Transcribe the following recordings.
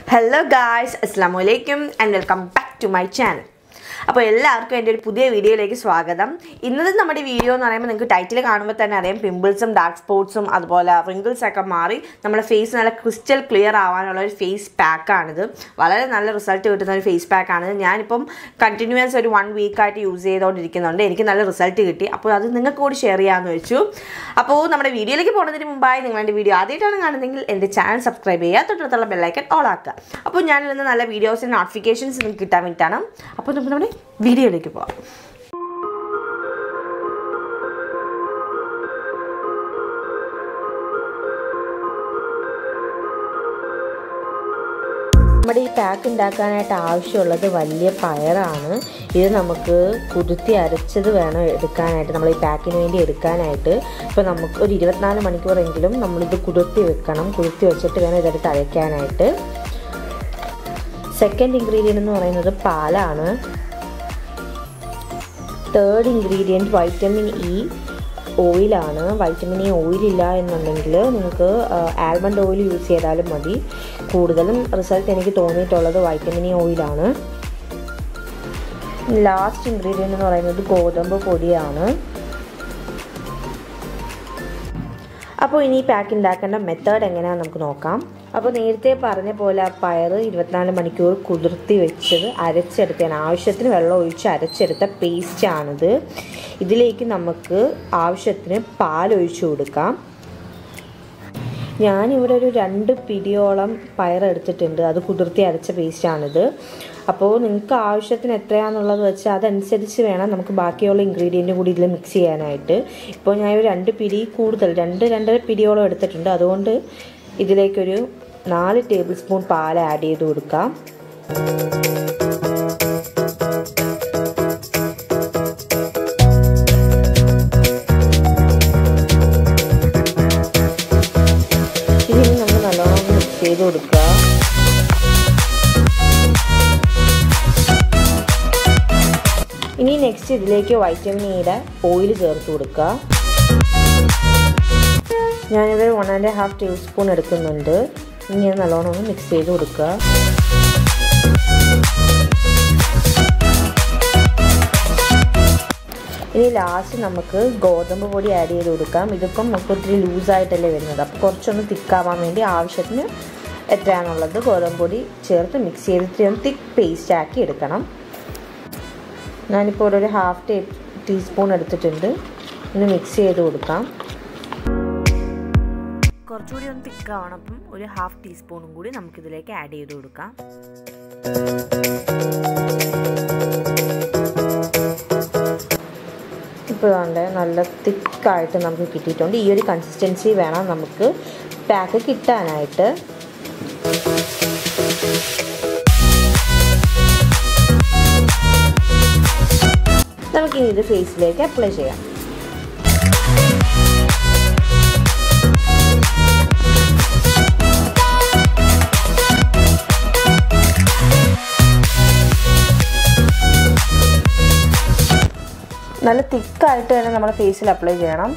hello guys അസ്സാം വലൈക്കും and welcome back to my channel അപ്പോൾ എല്ലാവർക്കും എൻ്റെ ഒരു പുതിയ വീഡിയോയിലേക്ക് സ്വാഗതം ഇന്നത്തെ നമ്മുടെ വീഡിയോ എന്ന് പറയുമ്പോൾ നിങ്ങൾക്ക് ടൈറ്റിൽ കാണുമ്പോൾ തന്നെ അറിയാം പിമ്പിൾസും ഡാർക്ക് സ്പോട്ട്സും അതുപോലെ wrinkles ഒക്കെ മാറി നമ്മുടെ ഫേസ് നല്ല ക്രിസ്റ്റൽ ക്ലിയർ ആവാനുള്ള ഒരു ഫേസ് പാക്കാണിത് വളരെ നല്ല റിസൾട്ട് കിട്ടുന്ന ഒരു ഫേസ് പാക്കാണ് ഞാനിപ്പം കണ്ടിന്യൂസ് ഒരു വൺ വീക്കായിട്ട് യൂസ് ചെയ്തുകൊണ്ടിരിക്കുന്നുണ്ട് എനിക്ക് നല്ല റിസൾട്ട് കിട്ടി അപ്പോൾ അത് നിങ്ങൾക്ക് കൂടി ഷെയർ ചെയ്യാമെന്ന് വെച്ചു അപ്പോൾ നമ്മുടെ വീഡിയോയിലേക്ക് പോകുന്നതിന് മുമ്പായി നിങ്ങൾ എൻ്റെ വീഡിയോ ആദ്യമായിട്ടാണ് കാണുന്നതെങ്കിൽ എൻ്റെ ചാനൽ സബ്സ്ക്രൈബ് ചെയ്യുക തൊട്ടടുത്തുള്ള ബെല്ലൈക്കൻ ഓൾ ആക്കുക അപ്പോൾ ഞാനിൽ നല്ല വീഡിയോസിൻ്റെ നോട്ടിഫിക്കേഷൻസ് നിങ്ങൾക്ക് കിട്ടാൻ വേണ്ടിയിട്ടാണ് അപ്പോൾ നമുക്ക് നമ്മുടെ വീഡിയോയിലേക്ക് പോകാം നമ്മുടെ ഈ പാക്ക് ഉണ്ടാക്കാനായിട്ട് ആവശ്യമുള്ളത് വലിയ പയറാണ് ഇത് നമുക്ക് കുതിർത്തി അരച്ചത് വേണം എടുക്കാനായിട്ട് നമ്മൾ ഈ പാക്കിന് വേണ്ടി എടുക്കാനായിട്ട് ഇപ്പോൾ നമുക്ക് ഒരു ഇരുപത്തിനാല് മണിക്കൂറെങ്കിലും നമ്മളിത് കുതിർത്തി വെക്കണം കുതിർത്തി വെച്ചിട്ട് വേണം ഇതെടുത്ത് അരയ്ക്കാനായിട്ട് സെക്കൻഡ് ഇൻഗ്രീഡിയൻ്റ് എന്ന് പറയുന്നത് പാലാണ് തേർഡ് ഇൻഗ്രീഡിയൻറ്റ് വൈറ്റമിൻ ഇ ഓയിലാണ് വൈറ്റമിൻ ഇ ഓയിലില്ല എന്നുണ്ടെങ്കിൽ നിങ്ങൾക്ക് ആൽമണ്ട് ഓയിൽ യൂസ് ചെയ്താലും മതി കൂടുതലും റിസൾട്ട് എനിക്ക് തോന്നിയിട്ടുള്ളത് വൈറ്റമിൻ ഇ ഓയിലാണ് ലാസ്റ്റ് ഇൻഗ്രീഡിയൻ്റ് എന്ന് പറയുന്നത് ഗോതമ്പ് പൊടിയാണ് അപ്പോൾ ഇനി പാക്ക് ഉണ്ടാക്കേണ്ട മെത്തേഡ് എങ്ങനെയാണെന്ന് നമുക്ക് നോക്കാം അപ്പോൾ നേരത്തെ പറഞ്ഞ പോലെ ആ പയർ ഇരുപത്തിനാല് മണിക്കൂർ കുതിർത്തി വെച്ചത് അരച്ചെടുത്തതാണ് ആവശ്യത്തിന് വെള്ളം ഒഴിച്ച് അരച്ചെടുത്ത പേസ്റ്റാണിത് ഇതിലേക്ക് നമുക്ക് ആവശ്യത്തിന് പാൽ ഒഴിച്ചു കൊടുക്കാം ഞാനിവിടെ ഒരു രണ്ട് പിടിയോളം പയർ എടുത്തിട്ടുണ്ട് അത് കുതിർത്തി അരച്ച പേസ്റ്റാണിത് അപ്പോൾ നിങ്ങൾക്ക് ആവശ്യത്തിന് എത്രയാണെന്നുള്ളത് വെച്ചാൽ അതനുസരിച്ച് വേണം നമുക്ക് ബാക്കിയുള്ള ഇൻഗ്രീഡിയൻറ്റും കൂടി ഇതിൽ മിക്സ് ചെയ്യാനായിട്ട് ഇപ്പോൾ ഞാൻ ഒരു രണ്ട് പിടി കൂടുതൽ രണ്ട് രണ്ടര പിടിയോളം എടുത്തിട്ടുണ്ട് അതുകൊണ്ട് ഇതിലേക്കൊരു നാല് ടേബിൾ സ്പൂൺ പാൽ ആഡ് ചെയ്ത് കൊടുക്കാം ഇതിന് നമ്മൾ നല്ലോണം മിക്സ് ചെയ്ത് കൊടുക്കുക ഇനി നെക്സ്റ്റ് ഇതിലേക്ക് വൈറ്റമിൻ ഇയുടെ ഓയിൽ ചേർത്ത് കൊടുക്കുക ഞാനിവിടെ one and half tablespoon എടുക്കുന്നുണ്ട് ഇനി നല്ലോണം ഒന്ന് മിക്സ് ചെയ്ത് കൊടുക്കുക ഇനി ലാസ്റ്റ് നമുക്ക് ഗോതമ്പ് പൊടി ആഡ് ചെയ്ത് കൊടുക്കാം ഇതിപ്പം നമുക്ക് ഒത്തിരി ലൂസായിട്ടല്ലേ വരുന്നത് അപ്പോൾ കുറച്ചൊന്ന് തിക്കാവാൻ വേണ്ടി ആവശ്യത്തിന് എത്രയാണുള്ളത് ഗോതമ്പ് പൊടി ചേർത്ത് മിക്സ് ചെയ്ത് ഇത്തിരി ഒന്ന് തിക്ക് പേസ്റ്റ് ആക്കി എടുക്കണം ഞാനിപ്പോൾ ഇവിടെ ഒരു ഹാഫ് ടീ ടീസ്പൂൺ എടുത്തിട്ടുണ്ട് ഒന്ന് മിക്സ് ചെയ്ത് കൊടുക്കാം കുറച്ചുകൂടി ഒന്ന് തിക്കാവണം അപ്പം ഒരു ഹാഫ് ടീസ്പൂണും കൂടി നമുക്കിതിലേക്ക് ആഡ് ചെയ്ത് കൊടുക്കാം ഇപ്പോൾ വേണ്ട നല്ല തിക്കായിട്ട് നമുക്ക് കിട്ടിയിട്ടുണ്ട് ഈ ഒരു കൺസിസ്റ്റൻസി വേണം നമുക്ക് പാക്ക് കിട്ടാനായിട്ട് നമുക്കിനി ഇത് ഫേസിലേക്ക് അപ്ലൈ ചെയ്യാം നല്ല തിക്കായിട്ട് തന്നെ നമ്മുടെ ഫേസിൽ അപ്ലൈ ചെയ്യണം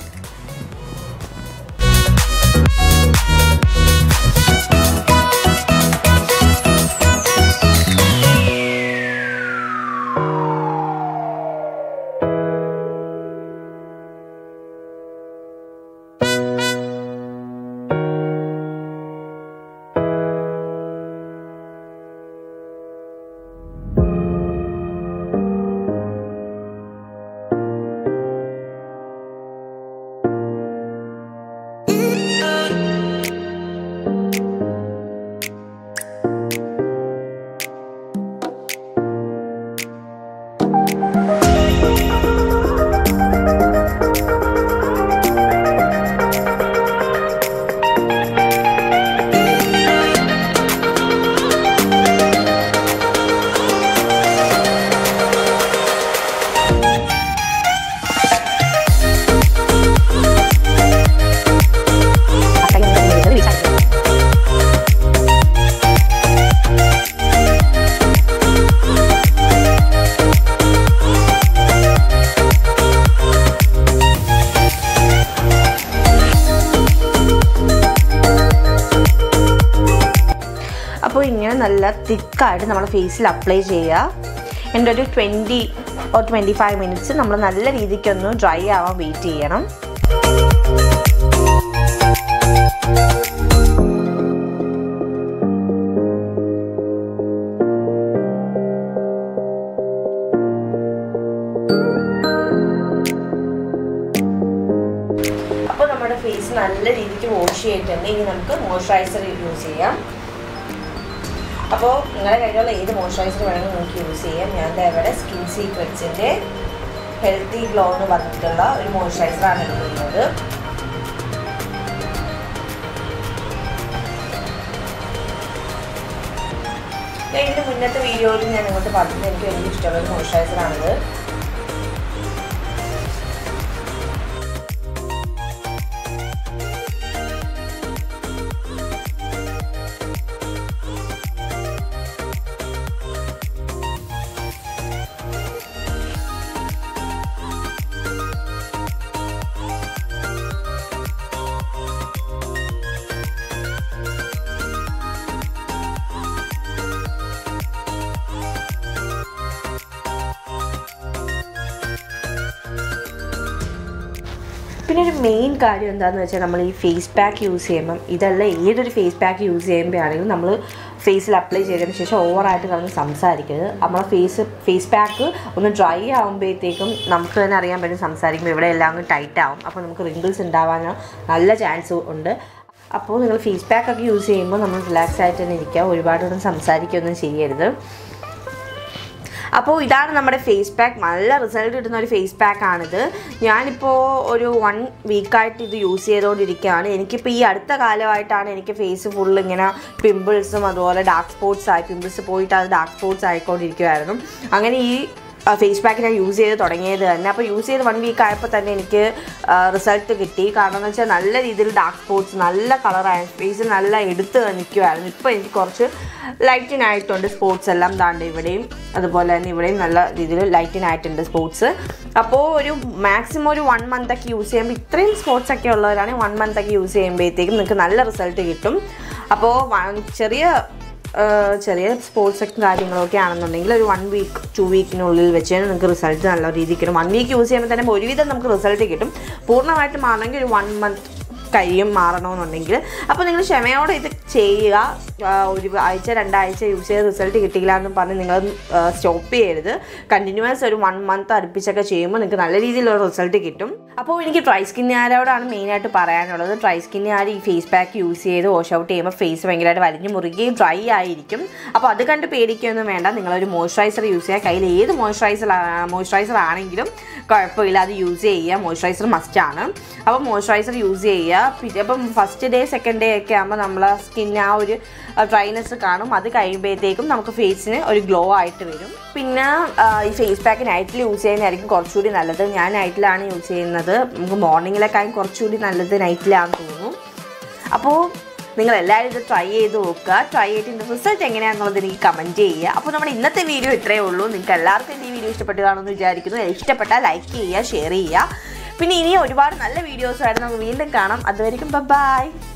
അപ്പോൾ ഇങ്ങനെ നല്ല തിക്കായിട്ട് നമ്മൾ ഫേസിൽ അപ്ലൈ ചെയ്യുക എൻ്റെ ഒരു twenty or twenty five minutes നമ്മൾ നല്ല രീതിക്കൊന്ന് ഡ്രൈ ആവാൻ വെയിറ്റ് ചെയ്യണം അപ്പോൾ നമ്മുടെ ഫേസ് നല്ല രീതിക്ക് വാഷ് ചെയ്തിട്ടുണ്ട് ഇനി നമുക്ക് മോയ്സ്ചറൈസർ യൂസ് ചെയ്യാം അപ്പോൾ നിങ്ങളുടെ കയ്യിലുള്ള ഏത് മോയ്സ്ചറൈസർ വേണമെങ്കിലും നമുക്ക് യൂസ് ചെയ്യാം ഞാൻ ദേ ഇവിടെ സ്കിൻ സീക്രറ്റ്സിൻ്റെ ഹെൽത്തി ഗ്ലോ എന്ന് പറഞ്ഞിട്ടുള്ള ഒരു മോയ്സ്ചറൈസറാണ് എടുക്കുന്നത് ഞാൻ ഇതിൻ്റെ മുന്നത്തെ വീഡിയോയിൽ ഞാൻ നിങ്ങൾക്ക് പറഞ്ഞത് എനിക്ക് വലിയ ഇഷ്ടമുള്ള ഒരു മോയ്സ്ചറൈസറാണിത് പിന്നെ ഒരു മെയിൻ കാര്യം എന്താണെന്ന് വെച്ചാൽ നമ്മൾ ഈ ഫേസ് പാക്ക് യൂസ് ചെയ്യുമ്പം ഇതല്ല ഏതൊരു ഫേസ് പാക്ക് യൂസ് ചെയ്യുമ്പോഴാണെങ്കിലും നമ്മൾ ഫേസിൽ അപ്ലൈ ചെയ്തതിന് ശേഷം ഓവറായിട്ട് കിടന്ന് സംസാരിക്കരുത് നമ്മളെ ഫേസ് ഫേസ് പാക്ക് ഒന്ന് ഡ്രൈ ആകുമ്പോഴത്തേക്കും നമുക്ക് തന്നെ അറിയാൻ പറ്റും സംസാരിക്കുമ്പോൾ ഇവിടെ എല്ലാം അങ്ങ് ടൈറ്റ് ആവും അപ്പോൾ നമുക്ക് റിങ്കിൾസ് ഉണ്ടാവാൻ നല്ല ചാൻസ് ഉണ്ട് അപ്പോൾ നിങ്ങൾ ഫേസ് പാക്ക് ഒക്കെ യൂസ് ചെയ്യുമ്പോൾ നമ്മൾ റിലാക്സ് ആയിട്ട് തന്നെ ഇരിക്കുക ഒരുപാടൊന്നും സംസാരിക്കുകയൊന്നും ചെയ്യരുത് അപ്പോൾ ഇതാണ് നമ്മുടെ ഫേസ് പാക്ക് നല്ല റിസൾട്ട് കിട്ടുന്ന ഒരു ഫേസ് പാക്ക് ആണിത് ഞാനിപ്പോൾ ഒരു വൺ വീക്കായിട്ട് ഇത് യൂസ് ചെയ്തുകൊണ്ടിരിക്കുകയാണ് എനിക്കിപ്പോൾ ഈ അടുത്ത കാലമായിട്ടാണ് എനിക്ക് ഫേസ് ഫുൾ ഇങ്ങനെ പിമ്പിൾസും അതുപോലെ ഡാർക്ക് സ്പോട്ട്സ് ആയി പിമ്പിൾസ് പോയിട്ട് അത് ഡാർക്ക് സ്പോട്ട്സ് ആയിക്കൊണ്ടിരിക്കുമായിരുന്നു അങ്ങനെ ഈ ഫേസ് പാക്ക് ഞാൻ യൂസ് ചെയ്ത് തുടങ്ങിയത് തന്നെ അപ്പോൾ യൂസ് ചെയ്ത് വൺ വീക്ക് ആയപ്പോൾ തന്നെ എനിക്ക് റിസൾട്ട് കിട്ടി കാരണം എന്ന് വെച്ചാൽ നല്ല രീതിയിൽ ഡാർക്ക് സ്പോട്ട്സ് നല്ല കളറായ ഫേസിൽ നല്ല എടുത്ത് നിൽക്കുമായിരുന്നു ഇപ്പോൾ എനിക്ക് കുറച്ച് ലൈറ്റിനായിട്ടുണ്ട് സ്പോട്ട്സ് എല്ലാം താണ്ട് ഇവിടെയും അതുപോലെ തന്നെ ഇവിടെയും നല്ല രീതിയിൽ ലൈറ്റിനായിട്ടുണ്ട് സ്പോട്ട്സ് അപ്പോൾ ഒരു മാക്സിമം ഒരു വൺ മന്ത് ഒക്കെ യൂസ് ചെയ്യുമ്പോൾ ഇത്രയും സ്പോട്ട്സ് ഒക്കെ ഉള്ളവരാണെങ്കിൽ വൺ മന്ത് ഒക്കെ യൂസ് ചെയ്യുമ്പോഴത്തേക്കും നിങ്ങൾക്ക് നല്ല റിസൾട്ട് കിട്ടും അപ്പോൾ ചെറിയ ചെറിയ സ്പോർട്സ് ഒക്കെ കാര്യങ്ങളൊക്കെ ആണെന്നുണ്ടെങ്കിൽ ഒരു വൺ വീക്ക് ടു വീക്കിനുള്ളിൽ വെച്ച് നിങ്ങൾക്ക് റിസൾട്ട് നല്ല രീതിക്ക് കിട്ടും വൺ വീക്ക് യൂസ് ചെയ്യുമ്പോൾ തന്നെ ഒരുവിധം നമുക്ക് റിസൾട്ട് കിട്ടും പൂർണ്ണമായിട്ട് മാറണമെങ്കിൽ ഒരു വൺ മന്ത് കഴിയും മാറണമെന്നുണ്ടെങ്കിൽ അപ്പോൾ നിങ്ങൾ ക്ഷമയോടെ ഇത് ചെയ്യുക ഒരു ആഴ്ച രണ്ടാഴ്ച യൂസ് ചെയ്ത് റിസൾട്ട് കിട്ടിയില്ല എന്ന് പറഞ്ഞ് നിങ്ങൾ സ്റ്റോപ്പ് ചെയ്യരുത് കണ്ടിന്യൂസ് ഒരു വൺ മന്ത് അടുപ്പിച്ചൊക്കെ ചെയ്യുമ്പോൾ നിങ്ങൾക്ക് നല്ല രീതിയിലുള്ള റിസൾട്ട് കിട്ടും അപ്പോൾ എനിക്ക് ഡ്രൈ സ്കിന്നുകാരോടാണ് മെയിനായിട്ട് പറയാനുള്ളത് ഡ്രൈ സ്കിന്നുകാർ ഈ ഫേസ് പാക്ക് യൂസ് ചെയ്ത് വാഷ് ഔട്ട് ചെയ്യുമ്പോൾ ഫേസ് ഭയങ്കരമായിട്ട് വലിഞ്ഞു മുറുകയും ഡ്രൈ ആയിരിക്കും അപ്പോൾ അത് കണ്ട് പേടിക്കുകയൊന്നും വേണ്ട നിങ്ങളൊരു മോയ്സ്ചറൈസർ യൂസ് ചെയ്യുക കയ്യിൽ ഏത് മോയ്സ്ചറൈസർ മോയ്സ്ചറൈസർ ആണെങ്കിലും കുഴപ്പമില്ല അത് യൂസ് ചെയ്യുക മോയ്സ്ചറൈസർ മസ്റ്റാണ് അപ്പോൾ മോയ്സ്ചറൈസർ യൂസ് ചെയ്യുക പിന്നെ അപ്പം ഫസ്റ്റ് ഡേ സെക്കൻഡ് ഡേ ഒക്കെ ആകുമ്പോൾ നമ്മളെ സ്കിൻ ആ ഒരു ഡ്രൈനെസ് കാണും അത് കഴിയുമ്പോഴത്തേക്കും നമുക്ക് ഫേസിന് ഒരു ഗ്ലോ ആയിട്ട് വരും പിന്നെ ഈ ഫേസ് പാക്ക് നൈറ്റിൽ യൂസ് ചെയ്യുന്നതായിരിക്കും കുറച്ചുകൂടി നല്ലത് ഞാൻ നൈറ്റിലാണ് യൂസ് ചെയ്യുന്നത് നമുക്ക് മോർണിംഗിലൊക്കെ കുറച്ചുകൂടി നല്ലത് നൈറ്റിലാണെന്ന് തോന്നുന്നു അപ്പോൾ നിങ്ങൾ എല്ലാവരും ഇത് ട്രൈ ചെയ്ത് നോക്കുക ട്രൈ ചെയ്തിട്ട് റിസൾട്ട് എങ്ങനെയാണെന്നുള്ളത് എനിക്ക് കമൻറ്റ് ചെയ്യുക അപ്പോൾ നമ്മുടെ ഇന്നത്തെ വീഡിയോ ഇത്രയേ ഉള്ളൂ നിങ്ങൾക്ക് എല്ലാവർക്കും എൻ്റെ ഈ വീഡിയോ ഇഷ്ടപ്പെട്ടു കാണുമെന്ന് വിചാരിക്കുന്നു ഇഷ്ടപ്പെട്ടാൽ ലൈക്ക് ചെയ്യുക ഷെയർ ചെയ്യുക പിന്നെ ഇനി ഒരുപാട് നല്ല വീഡിയോസുമായിട്ട് നമുക്ക് വീണ്ടും കാണാം അതുവരെയും ബൈ